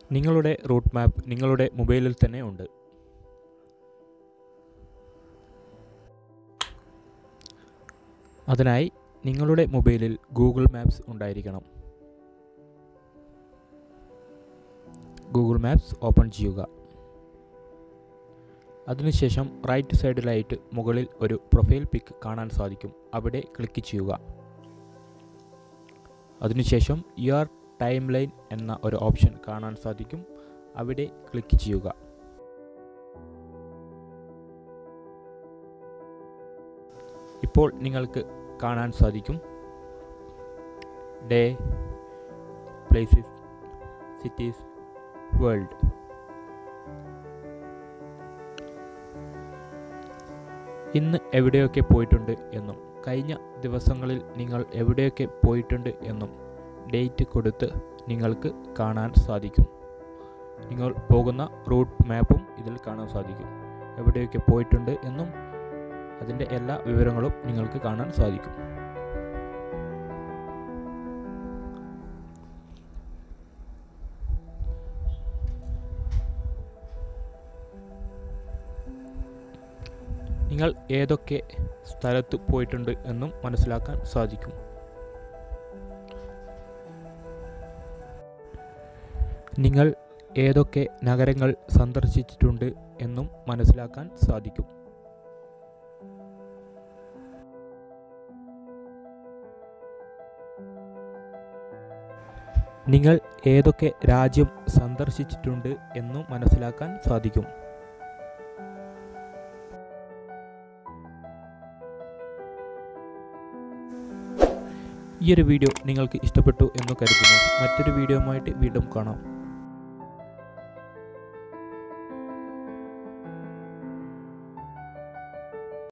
നിങ്ങളുടെ route map നിങ്ങളുടെ മൊബൈലിൽ തന്നെ ഉണ്ട് അതിനായി നിങ്ങളുടെ മൊബൈലിൽ ഗൂഗിൾ മാപ്സ് ഉണ്ടായിരിക്കണം ഗൂഗിൾ മാപ്സ് ഓപ്പൺ ചെയ്യുക അതിനുശേഷം റൈറ്റ് സൈഡിലായിട്ട് മുകളിൽ ഒരു പ്രൊഫൈൽ പിക്ക് കാണാൻ സാധിക്കും അവിടെ ക്ലിക്ക് ചെയ്യുക അതിനുശേഷം യുവർ ടൈം ലൈൻ എന്ന ഒരു ഓപ്ഷൻ കാണാൻ സാധിക്കും അവിടെ ക്ലിക്ക് ചെയ്യുക ഇപ്പോൾ നിങ്ങൾക്ക് കാണാൻ സാധിക്കും ഡേ പ്ലേസസ് സിറ്റീസ് വേൾഡ് ഇന്ന് എവിടെയൊക്കെ പോയിട്ടുണ്ട് എന്നും കഴിഞ്ഞ ദിവസങ്ങളിൽ നിങ്ങൾ എവിടെയൊക്കെ പോയിട്ടുണ്ട് എന്നും ഡേറ്റ് കൊടുത്ത് നിങ്ങൾക്ക് കാണാൻ സാധിക്കും നിങ്ങൾ പോകുന്ന റൂട്ട് മാപ്പും ഇതിൽ കാണാൻ സാധിക്കും എവിടെയൊക്കെ പോയിട്ടുണ്ട് എന്നും അതിൻ്റെ എല്ലാ വിവരങ്ങളും നിങ്ങൾക്ക് കാണാൻ സാധിക്കും നിങ്ങൾ ഏതൊക്കെ സ്ഥലത്ത് പോയിട്ടുണ്ട് എന്നും മനസ്സിലാക്കാൻ സാധിക്കും നിങ്ങൾ ഏതൊക്കെ നഗരങ്ങൾ സന്ദർശിച്ചിട്ടുണ്ട് എന്നും മനസ്സിലാക്കാൻ സാധിക്കും നിങ്ങൾ ഏതൊക്കെ രാജ്യം സന്ദർശിച്ചിട്ടുണ്ട് എന്നും മനസ്സിലാക്കാൻ സാധിക്കും ഈ ഒരു വീഡിയോ നിങ്ങൾക്ക് ഇഷ്ടപ്പെട്ടു എന്ന് കരുതുന്നു മറ്റൊരു വീഡിയോയുമായിട്ട് വീണ്ടും കാണാം